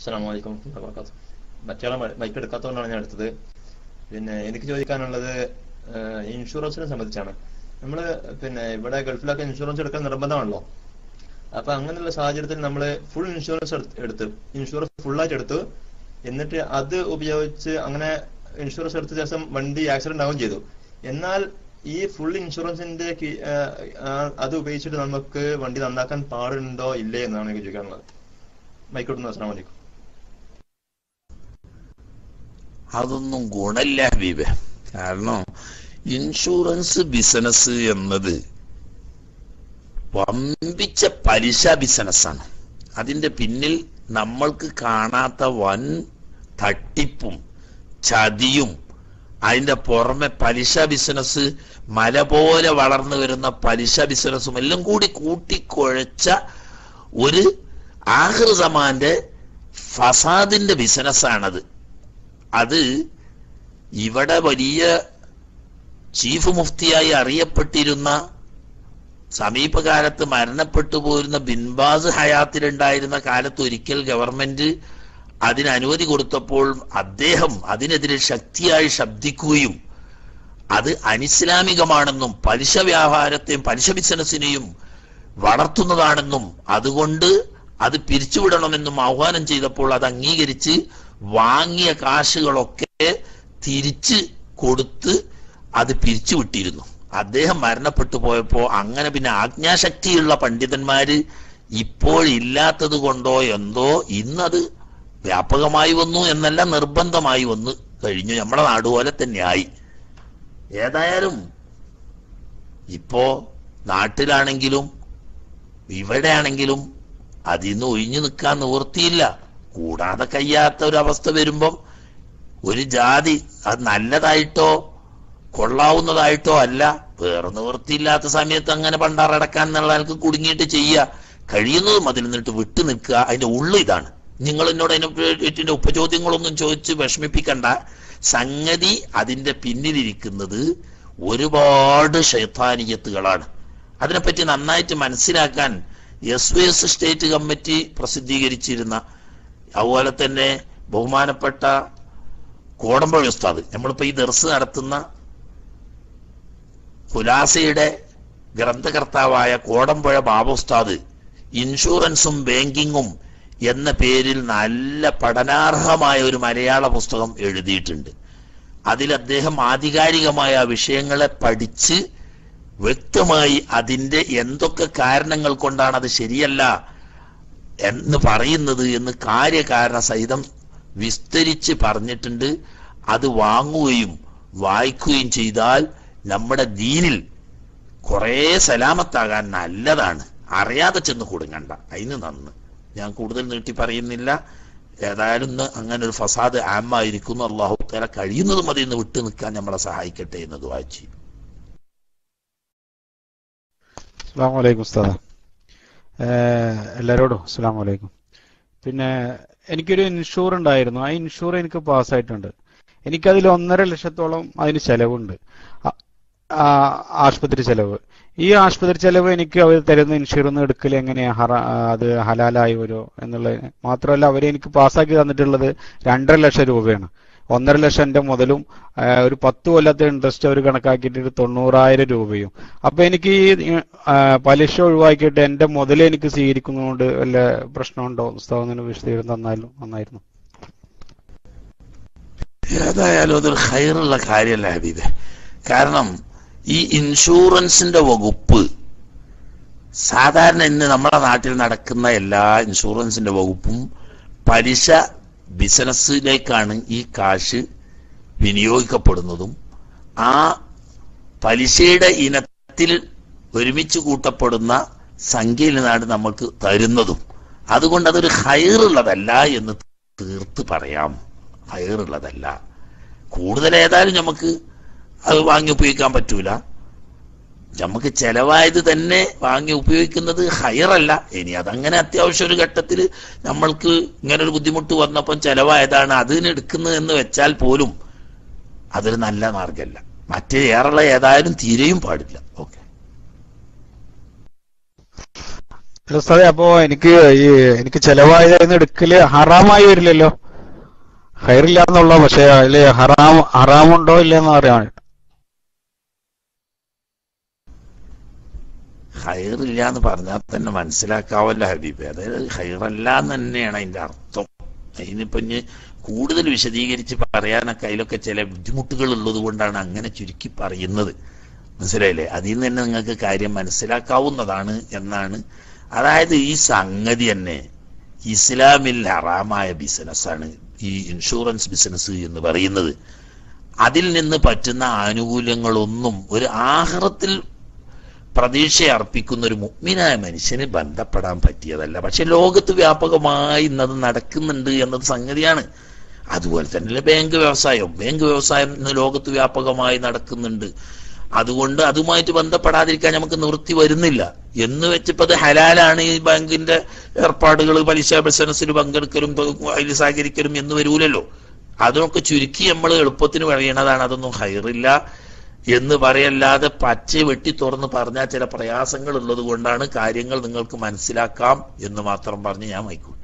അസ്സലാമു അലൈക്കും വബറകാതുഹു മറ്റേ ബൈക്ക് എടുക്കാത്തതുകൊണ്ടാണ് ഞാൻ എടുത്തത് പിന്നെ എനിക്ക് ചോദിക്കാനുള്ളത് ഏഹ്, ഇൻഷുറൻസിനെ സംബന്ധിച്ചാണ് നമ്മൾ പിന്നെ ഇവിടെ ഗൾഫിലൊക്കെ ഇൻഷുറൻസ് എടുക്കാൻ നിർബന്ധമാണല്ലോ അപ്പൊ അങ്ങനെയുള്ള സാഹചര്യത്തിൽ നമ്മൾ ഫുൾ ഇൻഷുറൻസ് എടുത്തു ഇൻഷുറൻസ് ഫുള്ളായിട്ട് എടുത്തു എന്നിട്ട് അത് ഉപയോഗിച്ച് അങ്ങനെ ഇൻഷുറൻസ് എടുത്ത ശേഷം വണ്ടി ആക്സിഡന്റ് ആവുകയും ചെയ്തു എന്നാൽ ഈ ഫുൾ ഇൻഷുറൻസിന്റെ കീ- ഏഹ്, ആ, അത് ഉപയോഗിച്ചിട്ട് നമുക്ക് വണ്ടി നന്നാക്കാൻ പാടുണ്ടോ ഇല്ലേ എന്നാണ് എനിക്ക് ചോദിക്കാനുള്ളത് മൈക്കോട്ടുന്നു അസ്സാം വലൈക്കും അതൊന്നും ഗുണമില്ല ഹബീബെ കാരണം ഇൻഷുറൻസ് ബിസിനസ് എന്നത് വമ്പിച്ച പലിശ ബിസിനസ്സാണ് അതിന്റെ പിന്നിൽ നമ്മൾക്ക് കാണാത്ത വൻ തട്ടിപ്പും ചതിയും അതിന്റെ പുറമെ പലിശ ബിസിനസ് മല പോലെ വളർന്നു വരുന്ന പലിശ ബിസിനസ്സും എല്ലാം കൂടി കൂട്ടിക്കുഴച്ച ഒരു ആഹൃതമാന്റെ ഫസാദിന്റെ ബിസിനസ്സാണത് അത് ഇവിടെ വലിയ ചീഫ് മുഫ്തിയായി അറിയപ്പെട്ടിരുന്ന സമീപകാലത്ത് മരണപ്പെട്ടു പോരുന്ന ബിൻബാസ് ഹയാത്തിലുണ്ടായിരുന്ന കാലത്ത് ഒരിക്കൽ ഗവൺമെന്റ് അതിന് അനുമതി കൊടുത്തപ്പോൾ അദ്ദേഹം അതിനെതിരെ ശക്തിയായി ശബ്ദിക്കുകയും അത് അനിസ്ലാമികമാണെന്നും പലിശ വ്യാപാരത്തെയും പലിശ ബിസിനസിനെയും വളർത്തുന്നതാണെന്നും അതുകൊണ്ട് അത് പിരിച്ചുവിടണമെന്നും ആഹ്വാനം ചെയ്തപ്പോൾ അത് അംഗീകരിച്ച് വാങ്ങിയ കാശുകളൊക്കെ തിരിച്ച് കൊടുത്ത് അത് പിരിച്ചുവിട്ടിരുന്നു അദ്ദേഹം മരണപ്പെട്ടു പോയപ്പോ അങ്ങനെ പിന്നെ ആജ്ഞാശക്തിയുള്ള പണ്ഡിതന്മാര് ഇപ്പോഴില്ലാത്തത് കൊണ്ടോ എന്തോ ഇന്നത് വ്യാപകമായി വന്നു എന്നല്ല നിർബന്ധമായി വന്നു കഴിഞ്ഞു നമ്മുടെ നാട് പോലെ തന്നെയായി ഏതായാലും ഇപ്പോ നാട്ടിലാണെങ്കിലും ഇവിടെയാണെങ്കിലും അതിൽ നിന്ന് ഒഴിഞ്ഞു നിൽക്കാൻ നിവൃത്തിയില്ല കൂടാതെ കഴിയാത്ത ഒരു അവസ്ഥ വരുമ്പം ഒരു ജാതി അത് നല്ലതായിട്ടോ കൊള്ളാവുന്നതായിട്ടോ അല്ല വേറെ നിവൃത്തിയില്ലാത്ത സമയത്ത് അങ്ങനെ പണ്ടാറടക്കാൻ എന്നുള്ള ആൾക്ക് കുടുങ്ങിയിട്ട് ചെയ്യുക കഴിയുന്നതും അതിൽ നിന്നിട്ട് വിട്ടു നിൽക്കുക അതിന്റെ ഉള്ളു ഇതാണ് നിങ്ങൾ എന്നോട് അതിനെ പറ്റിന്റെ ഉപചോദ്യങ്ങളൊന്നും ചോദിച്ച് വിഷമിപ്പിക്കണ്ട സംഗതി അതിന്റെ പിന്നിലിരിക്കുന്നത് ഒരുപാട് ശൈത്താനീയത്തുകളാണ് അതിനെപ്പറ്റി നന്നായിട്ട് മനസ്സിലാക്കാൻ S V S state committee പ്രസിദ്ധീകരിച്ചിരുന്ന അതുപോലെ തന്നെ ബഹുമാനപ്പെട്ട കോടമ്പഴ ഉസ്താദ് നമ്മളിപ്പോ ഈ ദർസ് നടത്തുന്ന കുലാസയുടെ ഗ്രന്ഥകർത്താവായ കോടമ്പുഴ ബാബ ഉസ്താദ് ഇൻഷുറൻസും ബാങ്കിങ്ങും എന്ന പേരിൽ നല്ല പഠനാർഹമായ ഒരു മലയാള പുസ്തകം എഴുതിയിട്ടുണ്ട് അതിൽ അദ്ദേഹം ആധികാരികമായ ആ വിഷയങ്ങളെ പഠിച്ച് വ്യക്തമായി അതിന്റെ എന്തൊക്കെ കാരണങ്ങൾ കൊണ്ടാണ് അത് ശരിയല്ല എന്ന് പറയുന്നത് എന്ന് കാര്യകാരണ സഹിതം വിസ്തരിച്ച് പറഞ്ഞിട്ടുണ്ട് അത് വാങ്ങുകയും വായിക്കുകയും ചെയ്താൽ നമ്മുടെ ദീനിൽ കുറേ സലാമത്താകാൻ നല്ലതാണ് അറിയാതെ ചെന്ന് കൊടുങ്ങണ്ട അതിന് നന്ന് ഞാൻ കൂടുതൽ നീട്ടി പറയുന്നില്ല ഏതായാലും ഇന്ന് അങ്ങനെ ഒരു ഫസാദ് ആമായിരിക്കുന്നു അള്ളാഹു തല കഴിയുന്നതും അതിൽ നിന്ന് വിട്ടു നിൽക്കാൻ നമ്മളെ സഹായിക്കട്ടെ എന്ന് വായിച്ചു അസ്സാം വലൈക്കും ഉസ്താദ എല്ലാരോടും അസ്സാം വലൈക്കും പിന്നെ എനിക്കൊരു ഇൻഷൂർ ഉണ്ടായിരുന്നു ആ ഇൻഷൂർ എനിക്ക് പാസ്സായിട്ടുണ്ട് എനിക്കതിൽ ഒന്നര ലക്ഷത്തോളം അതിന് ചെലവുണ്ട് ആ- ആ ആശുപത്രി ചെലവ് ഈ ആശുപത്രി ചെലവ് എനിക്ക് അവർ തരുന്ന ഇൻഷുറൻസ് എടുക്കൽ എങ്ങനെയാ ഹറ അത് ഹലാലായി വരുമോ എന്നുള്ളത് മാത്രമല്ല അവർ എനിക്ക് പാസ്സാക്കി തന്നിട്ടുള്ളത് രണ്ടര ലക്ഷം രൂപയാണ് ഒന്നര ലക്ഷം എന്റെ മുതലും ആ, ഒരു പത്ത് കൊല്ലത്തെ ഇൻട്രസ്റ്റ് അവർ കണക്കാക്കിയിട്ട് ഒരു തൊണ്ണൂറായിരം രൂപയും അപ്പൊ എനിക്ക് ഈ ആ, പലിശ ഒഴിവാക്കിയിട്ട് എന്റെ മുതൽ എനിക്ക് സ്വീകരിക്കുന്നതുകൊണ്ട് വല്ല പ്രശ്നമുണ്ടോ പുസ്തകം വിശദീകരണം തന്നാലും നന്നായിരുന്നു ഏതായാലും അതൊരു ഹൈറുള്ള കാര്യമല്ല ഹബീബെ കാരണം ഈ ഇൻഷുറൻസിന്റെ വകുപ്പ് സാധാരണ ഇന്ന് നമ്മുടെ നാട്ടിൽ നടക്കുന്ന എല്ലാ ഇൻഷുറൻസിന്റെ വകുപ്പും പലിശ ബിസിനസ്സിലേക്കാണ് ഈ കാശ് വിനിയോഗിക്കപ്പെടുന്നതും ആ പലിശയുടെ ഇനത്തിൽ ഒരുമിച്ച് കൂട്ടപ്പെടുന്ന സംഖ്യയിൽ നിന്നാണ് നമ്മൾക്ക് തരുന്നതും അതുകൊണ്ട് അതൊരു ഹൈറുള്ളതല്ല എന്ന് തീർത്ത് പറയാം ഹൈറുള്ളതല്ല കൂടുതൽ ഏതായാലും നമുക്ക് അത് വാങ്ങി ഉപയോഗിക്കാൻ പറ്റൂല നമുക്ക് ചെലവായത് തന്നെ വാങ്ങി ഉപയോഗിക്കുന്നത് ഹയറല്ല ഇനി അതങ്ങനെ അത്യാവശ്യം ഒരു ഘട്ടത്തിൽ നമ്മൾക്ക് ഇങ്ങനെ ഒരു ബുദ്ധിമുട്ട് വന്നപ്പം ചെലവായതാണ് അതിന് എടുക്കുന്നത് എന്ന് വെച്ചാൽ പോലും അതൊരു നല്ല മാർഗമല്ല മറ്റേ ഏറുള്ള ഏതായാലും തീരെയും പാടില്ല ഓക്കെ അല്ല ഉസ്താദെ അപ്പോ എനിക്ക് ഈ എനിക്ക് ചെലവായതെന്ന് എടുക്കല് ഹറാമായി വരില്ലല്ലോ ഹൈറില്ല എന്നുള്ള പക്ഷെ അതില് ഹറാം ഹറാമുണ്ടോ ഇല്ലെന്ന് അറിയാൻ ഹൈറില്ല എന്ന് പറഞ്ഞാൽ തന്നെ മനസ്സിലാക്കാവല്ലോ ഹബീബ് അതായത് ഹൈറല്ല എന്ന് തന്നെയാണ് അതിന്റെ അർത്ഥം അതിനിപ്പോ ഇനി കൂടുതൽ വിശദീകരിച്ച് പറയാനൊക്കെ അതിലൊക്കെ ചില ബുദ്ധിമുട്ടുകൾ ഉള്ളത് കൊണ്ടാണ് അങ്ങനെ ചുരുക്കി പറയുന്നത് മനസ്സിലായില്ലേ അതിൽ നിന്ന് തന്നെ നിങ്ങൾക്ക് കാര്യം മനസ്സിലാക്കാവുന്നതാണ് എന്നാണ് അതായത് ഈ സംഗതി തന്നെ ഇസ്ലാമിൽ ഹറാമായ ബിസിനസ്സാണ് ഈ ഇൻഷുറൻസ് ബിസിനസ് എന്ന് പറയുന്നത് അതിൽ നിന്ന് പറ്റുന്ന ആനുകൂല്യങ്ങളൊന്നും ഒരു ആഹ്റത്തിൽ പ്രതീക്ഷ അർപ്പിക്കുന്ന ഒരു മുഗ്മിനായ മനുഷ്യന് ബന്ധപ്പെടാൻ പറ്റിയതല്ല പക്ഷെ ലോകത്ത് വ്യാപകമായി ഇന്നത് നടക്കുന്നുണ്ട് എന്നത് സംഗതിയാണ് അതുപോലെ തന്നെ ബാങ്ക് വ്യവസായം ബാങ്ക് വ്യവസായം ഇന്ന് ലോകത്ത് വ്യാപകമായി നടക്കുന്നുണ്ട് അതുകൊണ്ട് അതുമായിട്ട് ബന്ധപ്പെടാതിരിക്കാൻ നമുക്ക് നിവൃത്തി വരുന്നില്ല എന്ന് വെച്ചപ്പോ അത് ഹലാലാണ് ഈ ബാങ്കിന്റെ ഏർപ്പാടുകൾ പലിശ ബിസിനസ്സിൽ പങ്കെടുക്കലും അതിൽ സഹകരിക്കലും എന്ന് വരൂലല്ലോ അതൊക്കെ ചുരുക്കി നമ്മൾ എളുപ്പത്തിന് കഴിയണതാണ് അതൊന്നും ഹൈറില്ല എന്ന് പറയല്ലാതെ പച്ച വെട്ടി തുറന്ന് പറഞ്ഞാൽ ചില പ്രയാസങ്ങൾ ഉള്ളത് കൊണ്ടാണ് കാര്യങ്ങൾ നിങ്ങൾക്ക് മനസ്സിലാക്കാം എന്ന് മാത്രം പറഞ്ഞ് ഞാൻ വയ്ക്കും